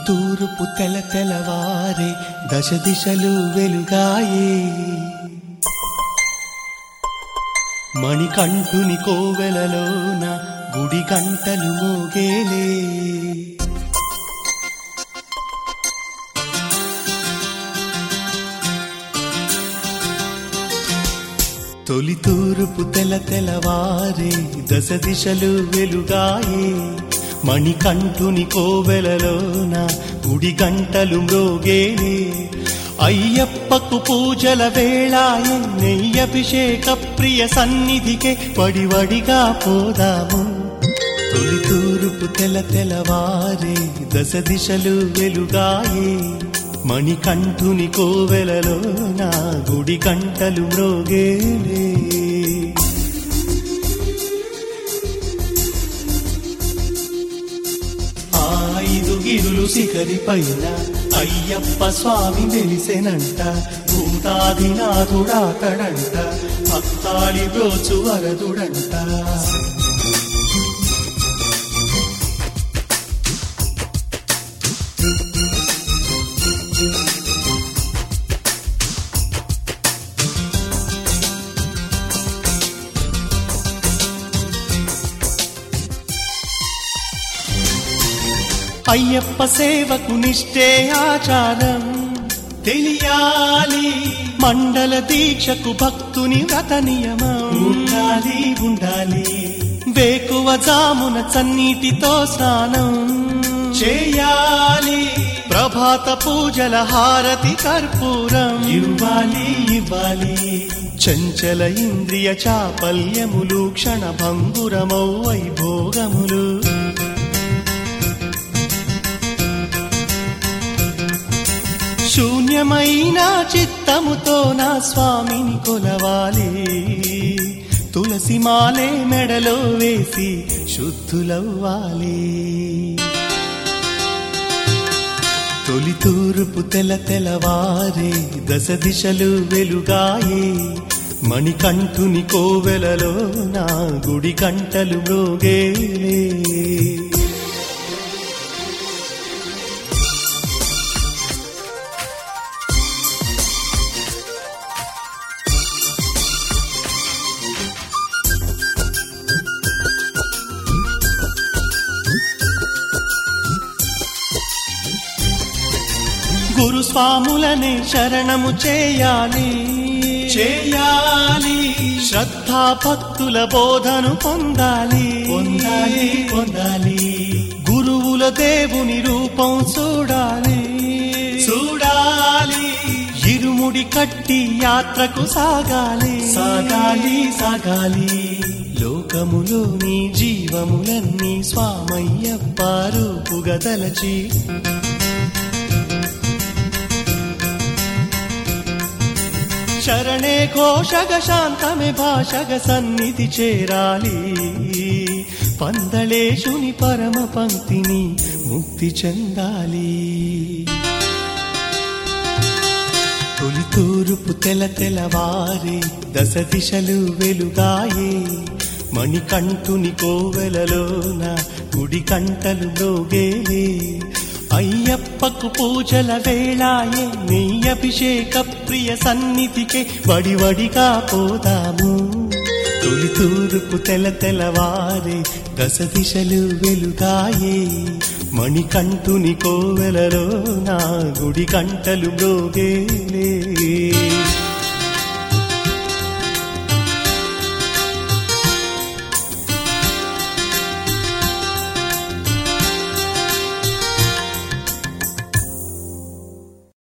తూర్పు తెల తెలవారే దశ దిశలు వెలుగాయే మణికంఠుని కోవెలలోన గుడి గంటలు మోగేలే తొలి తూర్పు తెల తెలవారే దశ దిశలు వెలుగాయే మణికంఠుని కోవెలలోన గుడి గంటలు మ్రోగేలే అయ్యప్పకు పూజల వేళాయ నెయ్యభిషేక ప్రియ సన్నిధికే వడివడిగా పోదాము తొలి తూర్పు తెల తెలవారే దశ దిశలు వెలుగాయే మణికంఠుని కోవెలలో నా గుడి గంటలు మ్రోగేలే ఆ ఐదు గిరులు శిఖరి పైన అయ్యప్ప స్వామి వెలిసెనంట భూతాదినాథుడాతడంట భక్తాళి బ్రోచు వరదుడంట అయ్యప్ప సేవకు నిష్టే ఆచారం తెలియాలి మండల దీక్షకు భక్తుని వ్రత నియమం ఉండాలి ఉండాలి వేకువ జామున చన్నీటితో స్నానం చేయాలి ప్రభాత పూజల హారతి కర్పూరం ఇవ్వాలి ఇవ్వాలి చంచల ఇంద్రియ చాపల్యములు క్షణభంగురమౌ వైభోగములు శూన్యమైన చిత్తముతో నా స్వామిని కొలవాలి తులసి మాలే మెడలో వేసి శుద్ధులవ్వాలి తొలి తూర్పు తెల తెలవారే దశ దిశలు వెలుగాయే మణికంఠుని కోవెలలో నా గుడి గంటలు మ్రోగేలే గురుస్వాములనే శరణము చేయాలి చేయాలి శ్రద్ధా భక్తుల బోధను పొందాలి పొందాలి పొందాలి గురువుల దేవుని రూపం చూడాలి చూడాలి ఇరుముడి కట్టి యాత్రకు సాగాలి సాగాలి సాగాలి లోకములో నీ జీవములన్నీ స్వామయ్యప్ప రూపుగదలచి శరణే ఘోషగ శాంతమే భాషగ సన్నిధి చేరాలి పందళేశుని పరమ పంక్తిని ముక్తి చెందాలి తొలి తూర్పు తెల తెలవారే దశ దిశలు వెలుగాయే మణికంఠుని కోవెలలోన గుడి కంటలు మ్రోగేలే అయ్యప్పకు పూజల వేళాయే నీ అభిషేక ప్రియ సన్నిధికే వడివడిగా పోదాము తొలి తూర్పు తెల తెలవారే దశ దిశలు వెలుగాయే మణికంఠుని కోవెలలో నా గుడి కంటలు మ్రోగేలే